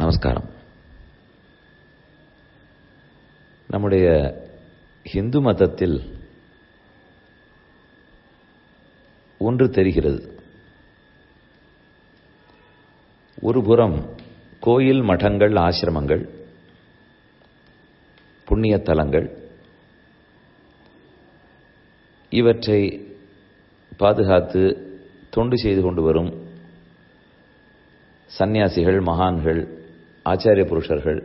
நமஸ்காரம் நம்முடைய ஹிந்து மதத்தில் ஒன்று தெரிகிறது ஒரு புறம் கோயில் மடங்கள் ஆசிரமங்கள் புண்ணிய தலங்கள் இவற்றை பாதுகாத்து தொண்டு செய்து கொண்டு வரும் சந்நியாசிகள் மகான்கள் ஆச்சாரிய புருஷர்கள்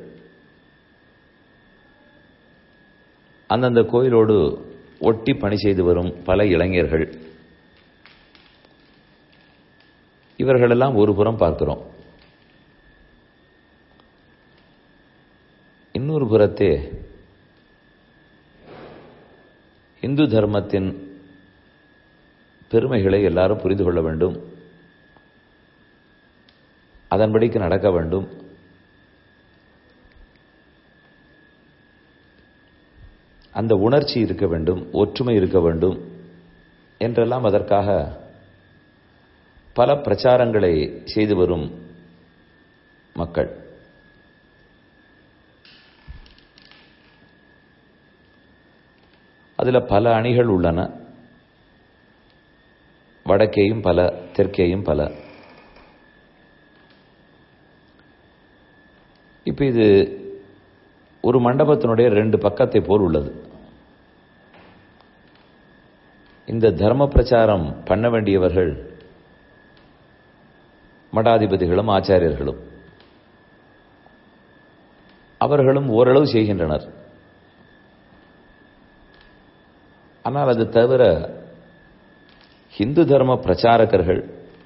அந்தந்த கோயிலோடு ஒட்டி பணி செய்து வரும் பல இளைஞர்கள் இவர்களெல்லாம் ஒரு புறம் பார்க்கிறோம் இன்னொரு புறத்தே இந்து தர்மத்தின் பெருமைகளை எல்லாரும் புரிந்து கொள்ள வேண்டும் அதன்படிக்கு நடக்க வேண்டும் அந்த உணர்ச்சி இருக்க வேண்டும் ஒற்றுமை இருக்க வேண்டும் என்றெல்லாம் அதற்காக பல பிரச்சாரங்களை செய்து வரும் மக்கள் அதில் பல அணிகள் உள்ளன வடக்கேயும் பல தெற்கேயும் பல இப்போ இது ஒரு மண்டபத்தினுடைய ரெண்டு பக்கத்தை போல் உள்ளது இந்த தர்ம பிரச்சாரம் பண்ண வேண்டியவர்கள் மடாதிபதிகளும் ஆச்சாரியர்களும் அவர்களும் ஓரளவு செய்கின்றனர் ஆனால் அது தவிர ஹிந்து தர்ம பிரச்சாரகர்கள்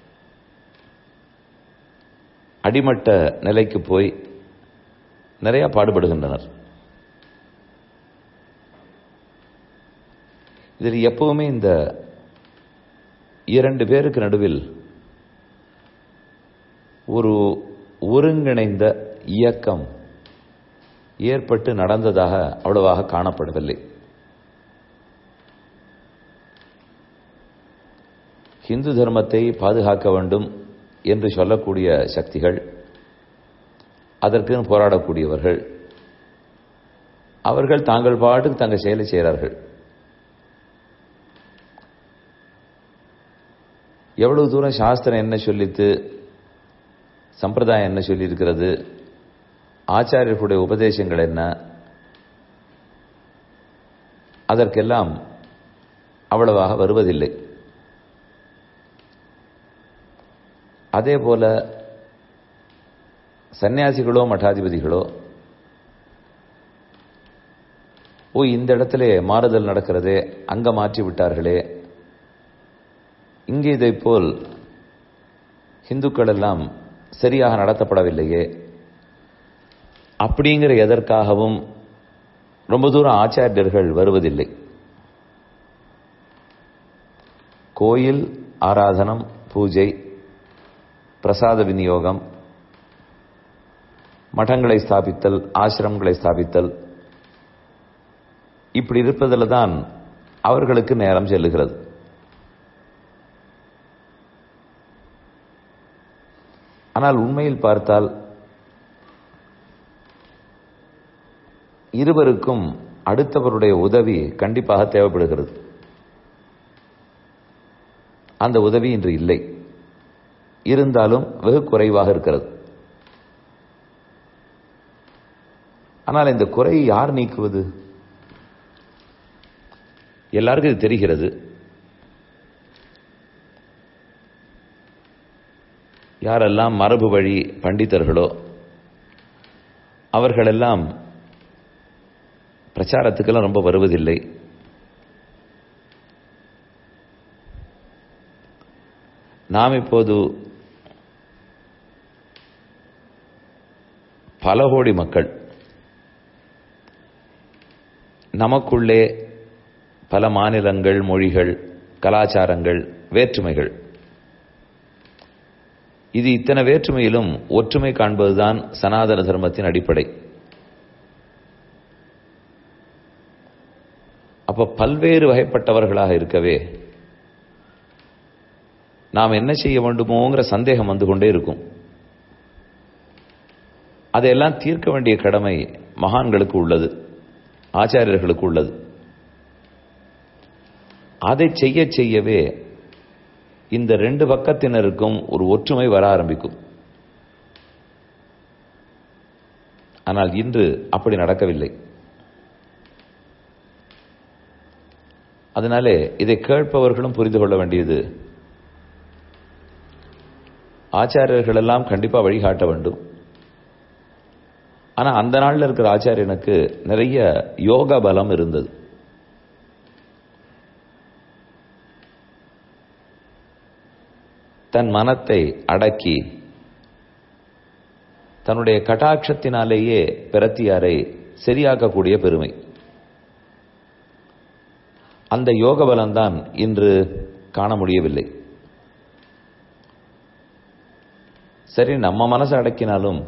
அடிமட்ட நிலைக்கு போய் நிறைய பாடுபடுகின்றனர் இதில் எப்பவுமே இந்த இரண்டு பேருக்கு நடுவில் ஒரு ஒருங்கிணைந்த இயக்கம் ஏற்பட்டு நடந்ததாக அவ்வளவாக காணப்படவில்லை ஹிந்து தர்மத்தை பாதுகாக்க வேண்டும் என்று சொல்லக்கூடிய சக்திகள் அதற்கு போராடக்கூடியவர்கள் அவர்கள் தாங்கள் பாட்டுக்கு தங்கள் செயலை செய்கிறார்கள் எவ்வளவு தூரம் சாஸ்திரம் என்ன சொல்லித்து சம்பிரதாயம் என்ன சொல்லியிருக்கிறது ஆச்சாரியர்களுடைய உபதேசங்கள் என்ன அதற்கெல்லாம் அவ்வளவாக வருவதில்லை அதே போல சன்னியாசிகளோ மட்டாதிபதிகளோ ஓ இந்த இடத்துல மாறுதல் நடக்கிறதே அங்க மாற்றி விட்டார்களே இங்கே இதை போல் இந்துக்கள் எல்லாம் சரியாக நடத்தப்படவில்லையே அப்படிங்கிற எதற்காகவும் ரொம்ப தூரம் ஆச்சாரியர்கள் வருவதில்லை கோயில் ஆராதனம் பூஜை பிரசாத விநியோகம் மடங்களை ஸ்தாபித்தல் ஆசிரமங்களை ஸ்தாபித்தல் இப்படி இருப்பதில் தான் அவர்களுக்கு நேரம் செல்லுகிறது ஆனால் உண்மையில் பார்த்தால் இருவருக்கும் அடுத்தவருடைய உதவி கண்டிப்பாக தேவைப்படுகிறது அந்த உதவி இன்று இல்லை இருந்தாலும் வெகு குறைவாக இருக்கிறது ஆனால் இந்த குறையை யார் நீக்குவது எல்லாருக்கும் இது தெரிகிறது யாரெல்லாம் மரபு வழி பண்டிதர்களோ அவர்களெல்லாம் பிரச்சாரத்துக்கெல்லாம் ரொம்ப வருவதில்லை நாம் இப்போது பல கோடி மக்கள் நமக்குள்ளே பல மாநிலங்கள் மொழிகள் கலாச்சாரங்கள் வேற்றுமைகள் இது இத்தனை வேற்றுமையிலும் ஒற்றுமை காண்பதுதான் சனாதன தர்மத்தின் அடிப்படை அப்ப பல்வேறு வகைப்பட்டவர்களாக இருக்கவே நாம் என்ன செய்ய வேண்டுமோங்கிற சந்தேகம் வந்து கொண்டே இருக்கும் அதையெல்லாம் தீர்க்க வேண்டிய கடமை மகான்களுக்கு உள்ளது ஆச்சாரியர்களுக்கு உள்ளது அதை செய்ய செய்யவே இந்த ரெண்டு பக்கத்தினருக்கும் ஒரு ஒற்றுமை வர ஆரம்பிக்கும் ஆனால் இன்று அப்படி நடக்கவில்லை அதனாலே இதை கேட்பவர்களும் புரிந்து கொள்ள வேண்டியது ஆச்சாரியர்கள் எல்லாம் கண்டிப்பா வழிகாட்ட வேண்டும் ஆனா அந்த நாள்ல இருக்கிற ஆச்சாரியனுக்கு நிறைய யோக பலம் இருந்தது தன் மனத்தை அடக்கி தன்னுடைய கட்டாட்சத்தினாலேயே பிரத்தியாரை சரியாக்கக்கூடிய பெருமை அந்த யோக பலம்தான் இன்று காண முடியவில்லை சரி நம்ம மனசை அடக்கினாலும்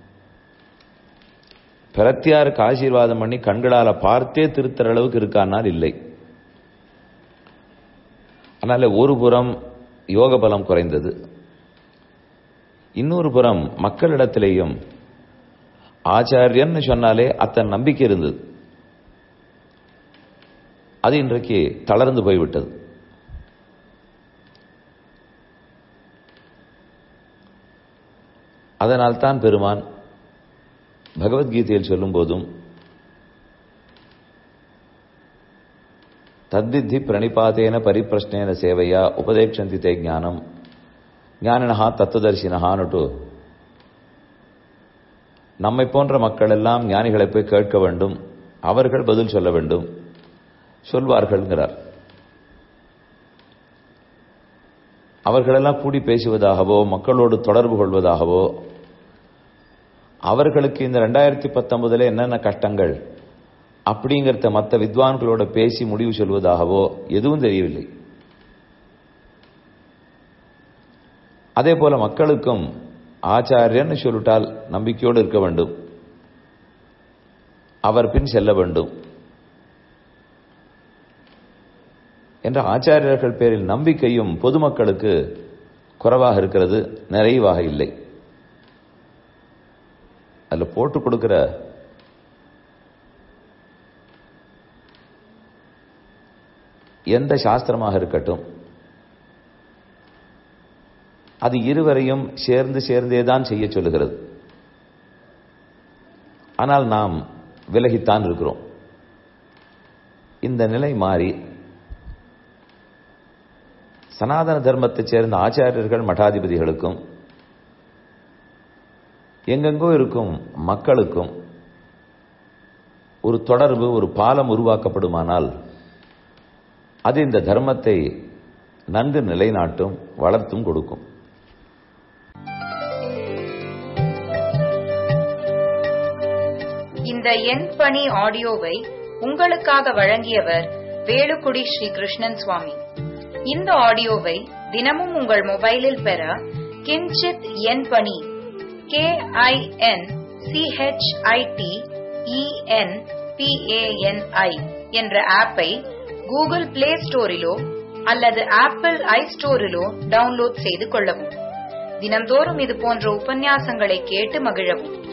பிரத்தியாருக்கு ஆசீர்வாதம் பண்ணி கண்களால பார்த்தே திருத்துற அளவுக்கு இருக்கானால் இல்லை அதனால ஒரு புறம் யோக பலம் குறைந்தது இன்னொரு புறம் மக்களிடத்திலேயும் ஆச்சாரியன்னு சொன்னாலே அத்தன் நம்பிக்கை இருந்தது அது இன்றைக்கு தளர்ந்து போய்விட்டது அதனால்தான் பெருமான் பகவத்கீதையில் சொல்லும் போதும் தத்தித்தி பிரணிபாதேன பரிப்பிரஷ்னேன சேவையா உபதேட்சந்தி தே ஞானம் ஞானினஹா தத்துவதர்சினஹான்னுட்டு நம்மை போன்ற மக்கள் எல்லாம் ஞானிகளை போய் கேட்க வேண்டும் அவர்கள் பதில் சொல்ல வேண்டும் சொல்வார்கள்ங்கிறார் அவர்களெல்லாம் கூடி பேசுவதாகவோ மக்களோடு தொடர்பு கொள்வதாகவோ அவர்களுக்கு இந்த ரெண்டாயிரத்தி பத்தொன்பதுல என்னென்ன கஷ்டங்கள் அப்படிங்கிறத மற்ற வித்வான்களோட பேசி முடிவு சொல்வதாகவோ எதுவும் தெரியவில்லை அதே போல மக்களுக்கும் ஆச்சாரியன்னு சொல்லிட்டால் நம்பிக்கையோடு இருக்க வேண்டும் அவர் பின் செல்ல வேண்டும் என்ற ஆச்சாரியர்கள் பேரில் நம்பிக்கையும் பொதுமக்களுக்கு குறைவாக இருக்கிறது நிறைவாக இல்லை அதில் போட்டு கொடுக்கிற எந்த சாஸ்திரமாக இருக்கட்டும் அது இருவரையும் சேர்ந்து சேர்ந்தே தான் செய்ய சொல்லுகிறது ஆனால் நாம் விலகித்தான் இருக்கிறோம் இந்த நிலை மாறி சனாதன தர்மத்தைச் சேர்ந்த ஆச்சாரியர்கள் மடாதிபதிகளுக்கும் எங்கெங்கோ இருக்கும் மக்களுக்கும் ஒரு தொடர்பு ஒரு பாலம் உருவாக்கப்படுமானால் அது இந்த தர்மத்தை நன்கு நிலைநாட்டும் வளர்த்தும் கொடுக்கும் இந்த எண் பணி ஆடியோவை உங்களுக்காக வழங்கியவர் வேலுக்குடி ஸ்ரீ கிருஷ்ணன் சுவாமி இந்த ஆடியோவை தினமும் உங்கள் மொபைலில் பெற கிஞ்சித் எண் பணி கே ஐ என் சிஹெச்ஐடி இஎன் பிஏஎன்ஐ என்ற ஆப்பை கூகுள் பிளே ஸ்டோரிலோ அல்லது ஆப்பிள் ஐ ஸ்டோரிலோ டவுன்லோட் செய்து கொள்ளவும் தினம்தோறும் இது போன்ற உபன்யாசங்களை கேட்டு மகிழவும்